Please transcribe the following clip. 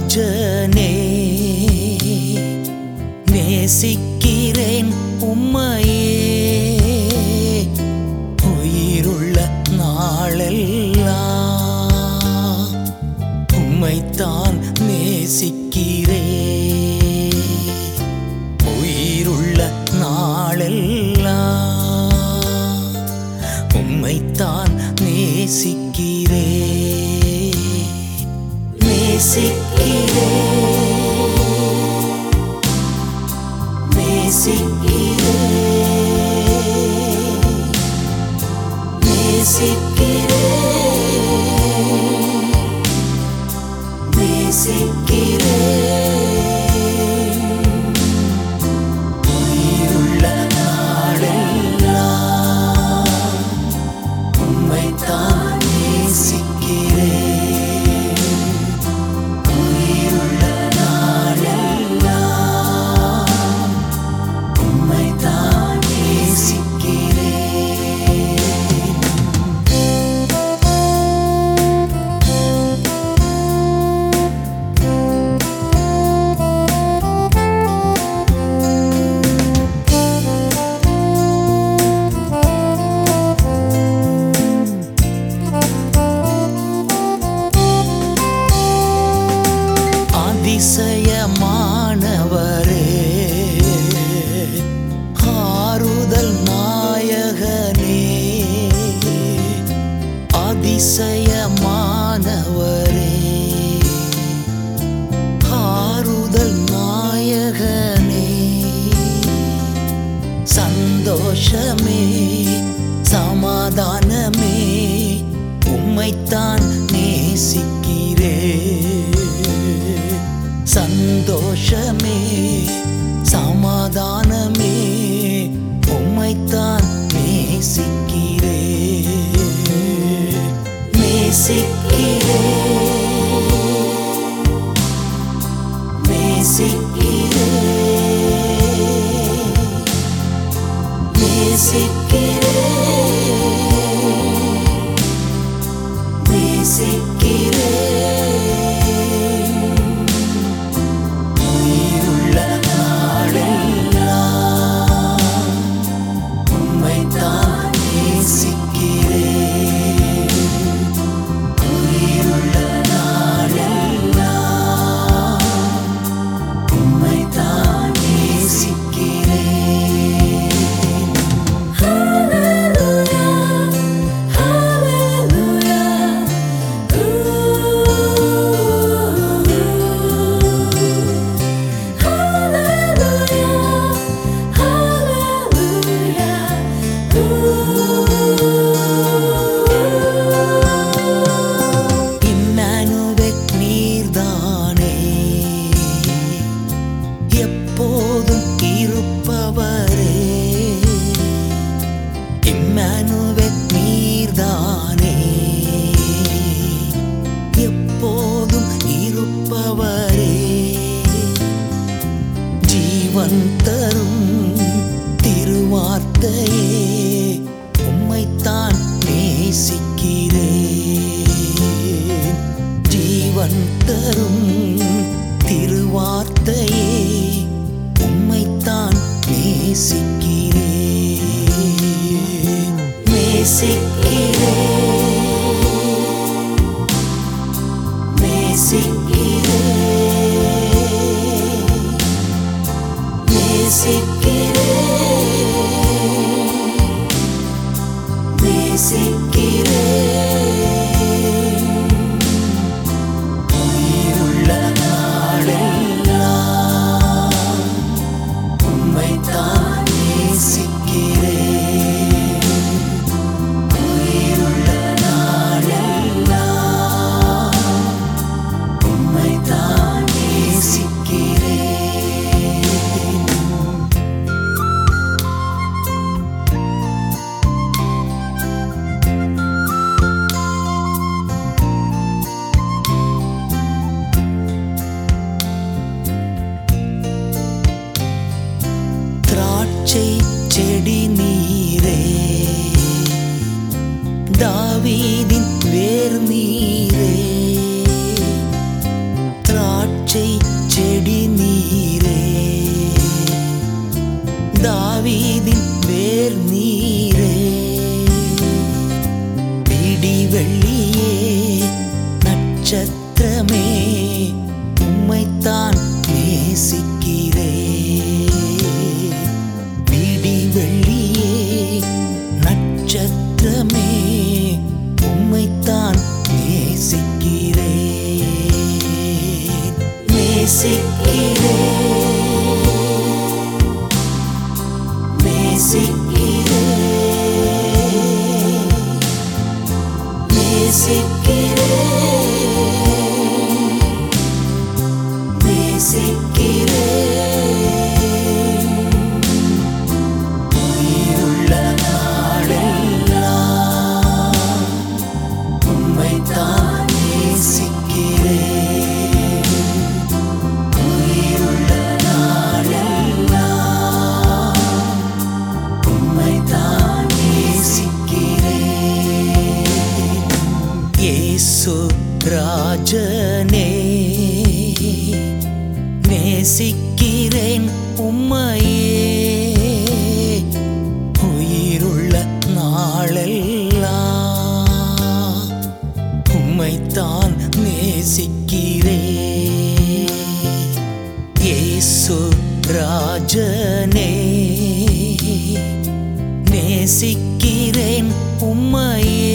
ராஜனே நேசிக்கிறேன் உம்மையே உயிருள்ள நாளெல்லாம் உம்மைத்தான் நேசிக்கிறேன் உயிருள்ள நாளெல்லாம் உம்மைத்தான் நேசிக்கிறேன் நேசிக்கிறேன் நேசிக்கிறேன் நேசிக்கிறேன் நேசிக்கிறேன் உயிருள்ள நாளெல்லாம் உம்மைத்தான் நேசிக்கிறேன் உயிருள்ள நாளெல்லாம் உம்மைத்தான் நேசிக்கிறேன் அதிசயமானவரே ஆறுதல் நாயகனே அதிசயமானவரே ஆறுதல் நாயகனே சந்தோஷமே சமாதானமே உம்மைத்தான் நேசிக்கிறே சந்தோஷமே சமாதானமே உம்மைத்தான் நேசிக்கிறே நேசிக்கிறே நேசிக்கிறே நேசிக்கிறேன் நேசிக்கிறேன் உயிருள்ள நாளெல்லாம் உம்மைத்தான் நேசிக்கிறேன் உயிருள்ள நாளெல்லாம் உம்மைத்தான் நேசிக்கிறேன் இம்மானுவேல் நீர்தானே எப்போதும் இருப்பவரே இம்மானுவேல் நீர்தானே எப்போதும் இருப்பவரே ஜீவன் தரும் திருவார்த்தையே உம்மைத்தான் நேசிக்கிறேன் ஜீவன் தரும் திருவார்த்தையே உம்மைத்தான் நேசிக்கிறேன் நேசிக்கிறேன் நேசிக்கிறேன் நேசிக்கிறேன் நேசிக்கிறேன் உயிருள்ள நாளெல்லாம் உம்மைத்தான் நேசிக்கிறேன் உயிருள்ள நாளெல்லாம் உம்மைத்தான் நேசிக்கிறேன் திராட்சை செடி நீரே தாவீதின் வேர் நீரே திராட்சை உயிருள்ள நாளெல்லாம் உம்மைத்தான் நேசிக்கிறேன் உயிருள்ள நாளெல்லாம் உம்மைத்தான் நேசிக்கிறேன் இயேசு ராஜனே நேசிக்கிறேன் உம்மையே உயிருள்ள நாளெல்லாம் உம்மைத்தான் நேசிக்கிறேன் இயேசு ராஜனே நேசிக்கிறேன் உம்மையே